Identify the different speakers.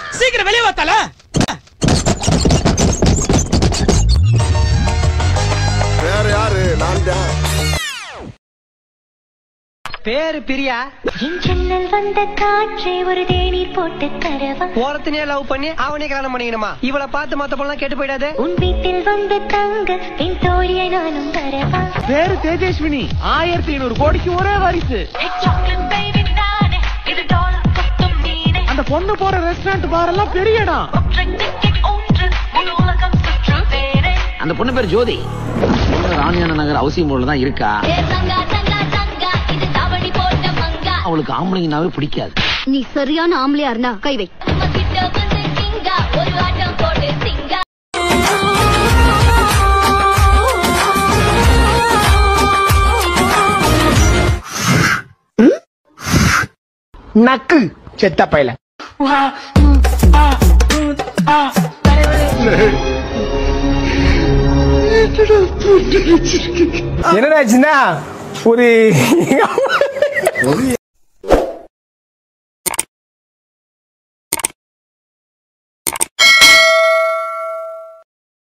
Speaker 1: சீக்கிரம் வெளியே வாத்தால
Speaker 2: வேற யாரு நான் தான்
Speaker 3: பேரு பிரியா
Speaker 4: என் ஜன்னல் வந்த காற்றே ஒரு தேநீர் போட்டு தரவா
Speaker 3: ஓரத்தினே லவ் பண்ணி அவனே கல்யாணம் பண்ணிக்கணுமா இவளை பார்த்து மத்த பொண்ணு கேட்டு போயிடாது
Speaker 4: உன் வீட்டில் வந்து தங்க என் தோழியை நானும் வரவா
Speaker 1: பேரு தேஜஸ்வினி ஆயிரத்தி ஐநூறு கோடிக்கு ஒரே வாரிசு அந்த பொண்ணு போற ரெஸ்டாரண்ட் பார் எல்லாம் பெரிய இடம்
Speaker 5: அந்த பொண்ணு பேர் ஜோதி ராணியான நகர் அவசியம் போல தான் இருக்கா அவளுக்கு ஆம்பளைங்கனாவே பிடிக்காது
Speaker 6: நீ சரியான ஆம்பளையா இருந்தா கை வை
Speaker 1: நக்கு செத்த பையல என்னடாச்சுன்னா ஒரு